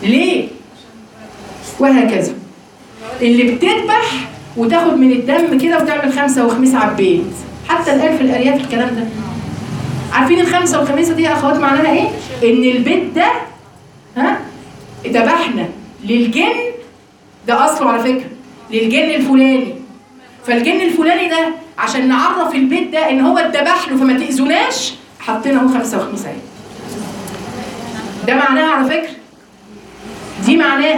ليه وهكذا اللي بتذبح وتاخد من الدم كده وتعمل خمسه وخميس على البيت حتى الان في الارياف الكلام ده عارفين الخمسه والخميسه دي يا اخوات معناها ايه ان البيت ده ها ذبحنا للجن ده اصله على فكره للجن الفلاني فالجن الفلاني ده عشان نعرف البيت ده ان هو اتذبح له فما تاذوناش حطينا اهو خمسه وخميسه اهي ده معناها على فكره دي معناها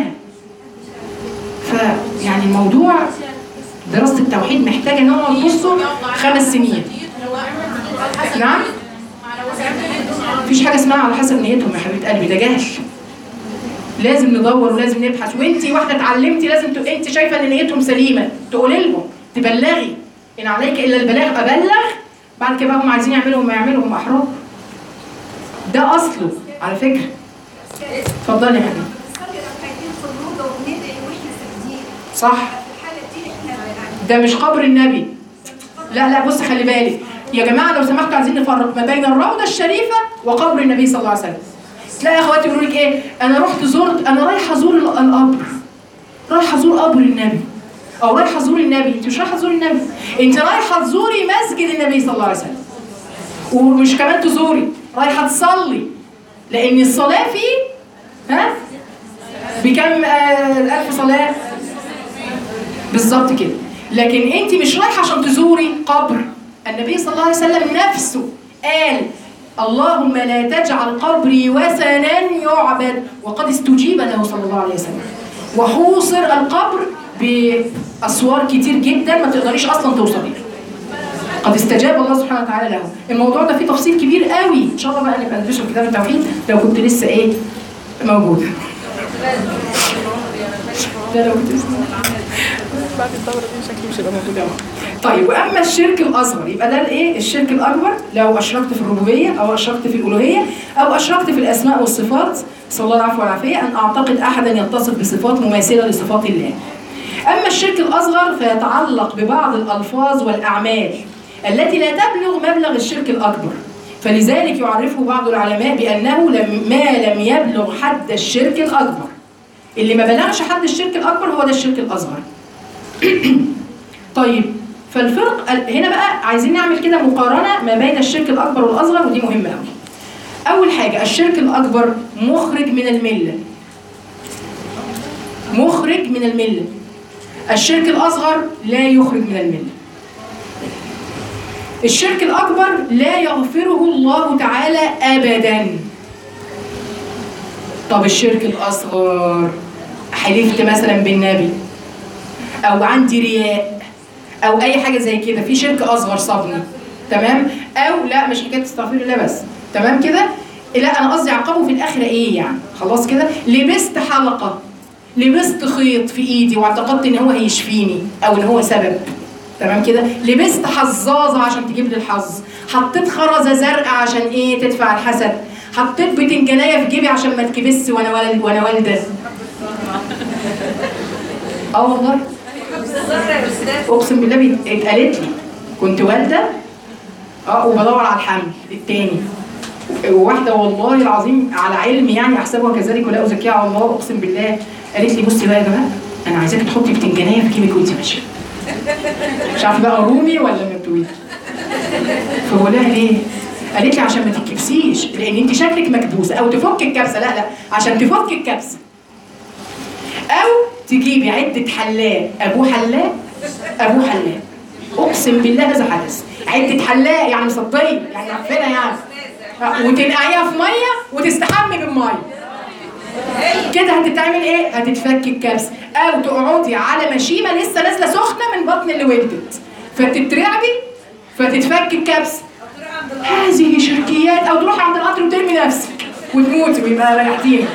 فيعني الموضوع دراسه التوحيد محتاجه ان هو تبصوا خمس سنين نعم مفيش حاجه اسمها على حسب نيتهم يا حبيبه قلبي ده جهل لازم ندور ولازم نبحث وانت واحده اتعلمتي لازم ت... انت شايفه ان نيتهم سليمه تقولي لهم تبلغي ان عليك الا البلاغ ابلغ بعد كده بقى هم عايزين يعملوا ما يعملوا هم احرار ده اصله على فكره اتفضلي يا حبيبي صح ده مش قبر النبي لا لا بص خلي بالك يا جماعه لو سمحتوا عايزين نفرق ما بين الروضه الشريفه وقبر النبي صلى الله عليه وسلم تلاقي اخواتي يقولوا لك ايه انا رحت زرت انا رايحه ازور ال- القبر رايحه ازور قبر النبي او رايحه ازور النبي انت مش رايحه تزوري النبي انت رايحه تزوري مسجد النبي صلى الله عليه وسلم ومش كمان تزوري رايحه تصلي لان الصلاه فيه ها بكم آه الف صلاه بالظبط كده لكن انت مش رايحه عشان تزوري قبر النبي صلى الله عليه وسلم نفسه قال اللهم لا تجعل قبري وثنا يعبد وقد استجيب له صلى الله عليه وسلم وحوصر القبر باسوار كتير جدا ما تقدريش اصلا توصلي له قد استجاب الله سبحانه وتعالى له الموضوع ده فيه تفصيل كبير قوي ان شاء الله بقى نبقى ندرسه في كتاب التوحيد لو كنت لسه ايه موجوده ده لو كنت لسه بعد الدورة دي شكلي مش هيبقى موجود أوي. طيب واما الشرك الاصغر يبقى ده الايه الشرك الاكبر لو اشركت في الربوبيه او اشركت في الالوهيه او اشركت في الاسماء والصفات صلى الله العفو والعافيه ان اعتقد احدا يتصف بصفات مماثله لصفات الله اما الشرك الاصغر فيتعلق ببعض الالفاظ والاعمال التي لا تبلغ مبلغ الشرك الاكبر فلذلك يعرفه بعض العلماء بانه لم ما لم يبلغ حد الشرك الاكبر اللي ما بلغش حد الشرك الاكبر هو ده الشرك الاصغر طيب فالفرق هنا بقى عايزين نعمل كده مقارنه ما بين الشرك الاكبر والاصغر ودي مهمه قوي. اول حاجه الشرك الاكبر مخرج من المله. مخرج من المله. الشرك الاصغر لا يخرج من المله. الشرك الاكبر لا يغفره الله تعالى ابدا. طب الشرك الاصغر حلفت مثلا بالنبي او عندي رياء او اي حاجه زي كده في شرك اصغر صابني تمام او لا مش حكايه استغفر الله بس تمام كده لا انا قصدي عقابه في الاخره ايه يعني خلاص كده لبست حلقه لبست خيط في ايدي واعتقدت ان هو هيشفيني او ان هو سبب تمام كده لبست حظاظه عشان تجيب لي الحظ حطيت خرزه زرقاء عشان ايه تدفع الحسد حطيت بتنجانيه في جيبي عشان ما اتكبس وانا ولد وانا والده اه والله اقسم بالله بيت- اتقالت لي كنت والده اه وبدور على الحمل التاني وواحده والله العظيم على علم يعني احسبها كذلك ولا ازكيها على الله اقسم بالله قالت لي بصي بقى يا جماعه انا عايزاك تحطي بتنجانيه في جيبك وانت ماشيه مش عارفه بقى رومي ولا مبتوي فبقول لها ليه؟ قالت لي عشان ما تتكبسيش لان انت شكلك مكبوسه او تفك الكبسه لا لا عشان تفك الكبسه او تجيبي عده حلاق ابوه حلاق ابوه حلاق اقسم بالله هذا حدث عده حلاق يعني مصديه يعني عارفينها يعني وتنقعيها في ميه وتستحمي بالميه كده هتتعمل ايه؟ هتتفك الكبسه او تقعدي على مشيمه لسه نازله سخنه من بطن اللي ولدت فتترعبي فتتفك الكبسه هذه شركيات او تروحي عند القطر وترمي نفسك وتموتي ويبقى ريحتيها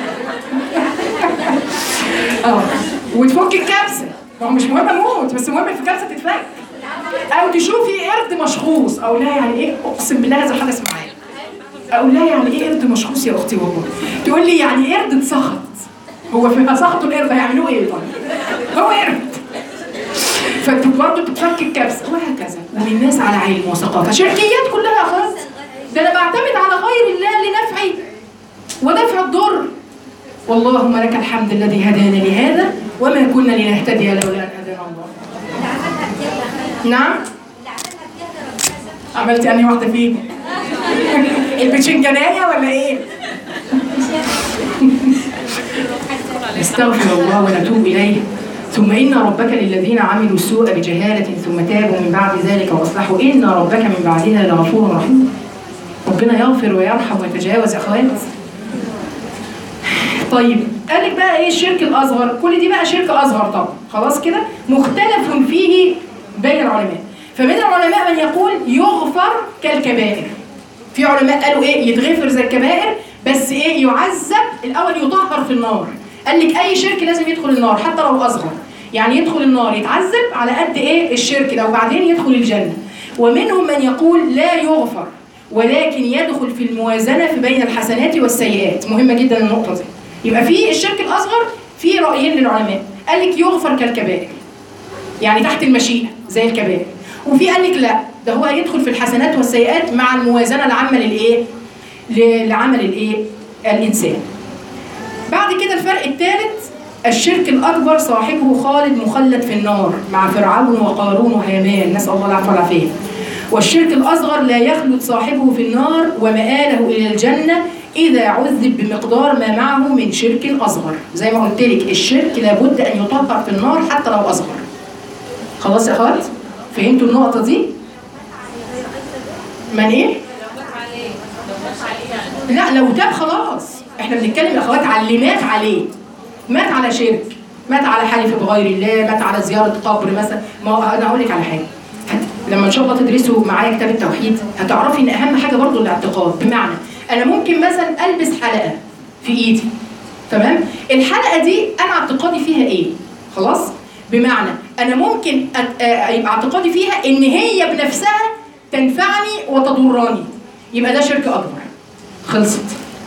اه وتفك الكبسه ما هو مش مهم اموت بس المهم الكبسه تتفك او تشوفي قرد مشخوص او لا يعني ايه اقسم بالله هذا حدث معايا اقول لها يعني ايه قرد مشخوص يا اختي والله تقول لي يعني ايه قرد اتسخط هو في سخطوا القرد هيعملوه ايه طيب هو قرد فانت برضه تتفك الكبسه وهكذا والناس على علم وثقافه شركيات كلها يا اخوات ده انا بعتمد على غير الله لنفعي ودفع الضر واللهم لك الحمد الذي هدانا لهذا وما كنا لنهتدي لولا ان هدانا الله نعم عملتي انهي واحده فيه البتشنجانيه ولا ايه نستغفر الله ونتوب اليه ثم ان ربك للذين عملوا السوء بجهاله ثم تابوا من بعد ذلك واصلحوا ان ربك من بعدها لغفور رحيم ربنا يغفر ويرحم ويتجاوز يا اخوات طيب قال لك بقى ايه الشرك الاصغر كل دي بقى شرك اصغر طبعا خلاص كده مختلف فيه بين العلماء فمن العلماء من يقول يغفر كالكبائر في علماء قالوا ايه يتغفر زي الكبائر بس ايه يعذب الاول يطهر في النار قال لك اي شرك لازم يدخل النار حتى لو اصغر يعني يدخل النار يتعذب على قد ايه الشرك ده وبعدين يدخل الجنه ومنهم من يقول لا يغفر ولكن يدخل في الموازنه في بين الحسنات والسيئات مهمه جدا النقطه دي يبقى في الشرك الاصغر في رايين للعلماء قال لك يغفر كالكبائر يعني تحت المشيئه زي الكبائر وفي قال لك لا ده هو هيدخل في الحسنات والسيئات مع الموازنه العامه للايه ل- لعمل الايه الانسان بعد كده الفرق الثالث الشرك الاكبر صاحبه خالد مخلد في النار مع فرعون وقارون وهامان نسال الله العفو والعافيه والشرك الاصغر لا يخلد صاحبه في النار ومآله الى الجنه اذا عذب بمقدار ما معه من شرك اصغر زي ما قلت لك الشرك لابد ان يطهر في النار حتى لو اصغر خلاص يا اخوات فهمتوا النقطه دي من ايه لا لو تاب خلاص احنا بنتكلم يا اخوات على اللي مات عليه مات على شرك مات على حلف بغير الله مات على زياره قبر مثلا ما هو انا هقول لك على حاجه هت- لما ان شاء الله تدرسوا معايا كتاب التوحيد هتعرفي ان اهم حاجه برضو الاعتقاد بمعنى انا ممكن مثلا البس حلقه في ايدي تمام الحلقه دي انا اعتقادي فيها ايه خلاص بمعنى انا ممكن أت- آه، يبقى اعتقادي فيها ان هي بنفسها تنفعني وتضرني يبقى ده شرك اكبر خلصت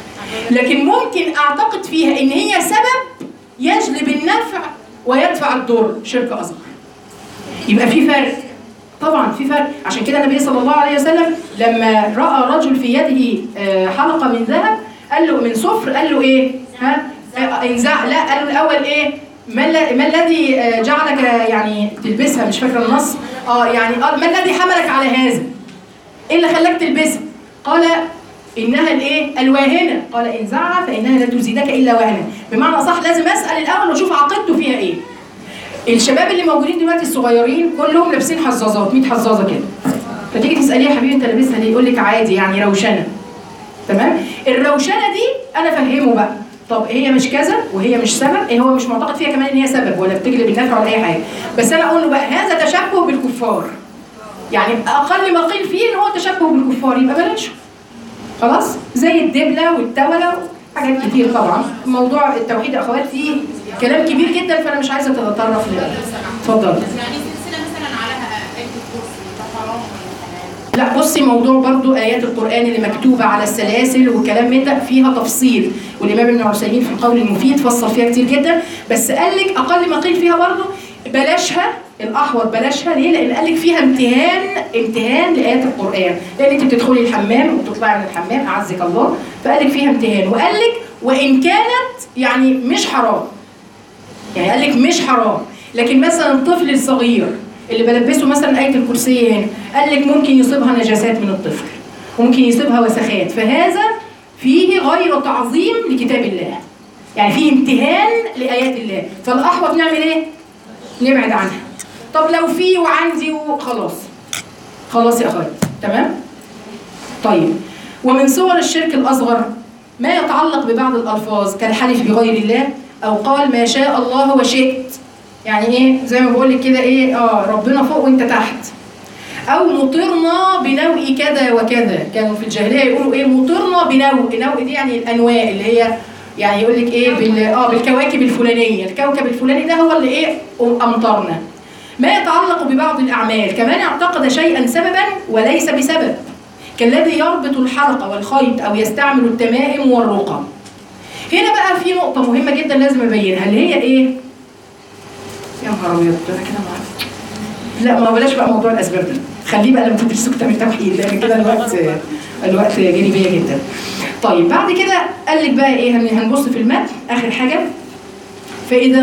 لكن ممكن اعتقد فيها ان هي سبب يجلب النفع ويدفع الضر شرك اصغر يبقى في فرق طبعا في فرق عشان كده النبي صلى الله عليه وسلم لما راى رجل في يده آه، حلقه من ذهب قال له من صفر قال له ايه ها آه، انزع لا قال له الاول ايه ما الل- ما الذي آه، جعلك يعني تلبسها مش فاكره النص اه يعني قال ما الذي حملك على هذا ايه اللي خلاك تلبسها قال انها الايه الواهنه قال انزعها فانها لا تزيدك الا وهنا بمعنى صح لازم اسال الاول واشوف عقيدته فيها ايه الشباب اللي موجودين دلوقتي الصغيرين كلهم لابسين حظاظات 100 حظاظه كده فتيجي تساليه يا حبيبي انت لابسها ليه يقول لك عادي يعني روشنه تمام الروشنه دي انا افهمه بقى طب هي مش كذا وهي مش سبب إيه هو مش معتقد فيها كمان ان هي سبب ولا بتجلب النفع ولا اي حاجه بس انا اقول له بقى هذا تشبه بالكفار يعني اقل ما قيل فيه ان هو تشبه بالكفار يبقى بلاش خلاص زي الدبله والتوله حاجات كتير طبعا موضوع التوحيد يا اخوات فيه كلام كبير جدا فانا مش عايزه اتطرق ل اتفضل يعني سلسله مثلا على ايه الكرسي ده حرام ولا حلال لا بصي موضوع برضو ايات القران اللي مكتوبه على السلاسل والكلام من ده فيها تفصيل والامام ابن عثيمين في القول المفيد فصل فيها كتير جدا بس قال لك اقل ما قيل فيها برضو بلاشها الاحوط بلاشها ليه؟ لان قال لك فيها امتهان امتهان لايات القران لان انت بتدخلي الحمام وتطلعي من الحمام اعزك الله فقال لك فيها امتهان وقال لك وان كانت يعني مش حرام يعني قال لك مش حرام لكن مثلا الطفل الصغير اللي بلبسه مثلا آية الكرسي هنا قال لك ممكن يصيبها نجاسات من الطفل وممكن يصيبها وسخات فهذا فيه غير تعظيم لكتاب الله يعني فيه امتهان لآيات الله فالأحوط نعمل ايه؟ نبعد عنها طب لو في وعندي وخلاص خلاص يا اخوات تمام؟ طيب ومن صور الشرك الأصغر ما يتعلق ببعض الألفاظ كالحلف بغير الله أو قال ما شاء الله وشئت يعني إيه زي ما بقول لك كده إيه آه ربنا فوق وأنت تحت أو مطرنا بنوء كذا وكذا كانوا في الجاهلية يقولوا إيه مطرنا بنوء نوء دي يعني الأنواع اللي هي يعني يقول لك إيه بال آه بالكواكب الفلانية الكوكب الفلاني ده هو اللي إيه أمطرنا ما يتعلق ببعض الأعمال كمان اعتقد شيئا سببا وليس بسبب كالذي يربط الحلقة والخيط أو يستعمل التمائم والرقى هنا بقى في نقطة مهمة جدا لازم أبينها اللي هي إيه؟ يا نهار أبيض أنا كده معرفش لا ما هو بلاش بقى موضوع الاسباب ده خليه بقى لما تدرسوا كتاب التوحيد لان كده الوقت الوقت جري بيا جدا طيب بعد كده قال لك بقى ايه هن- هنبص في المتن اخر حاجه فاذا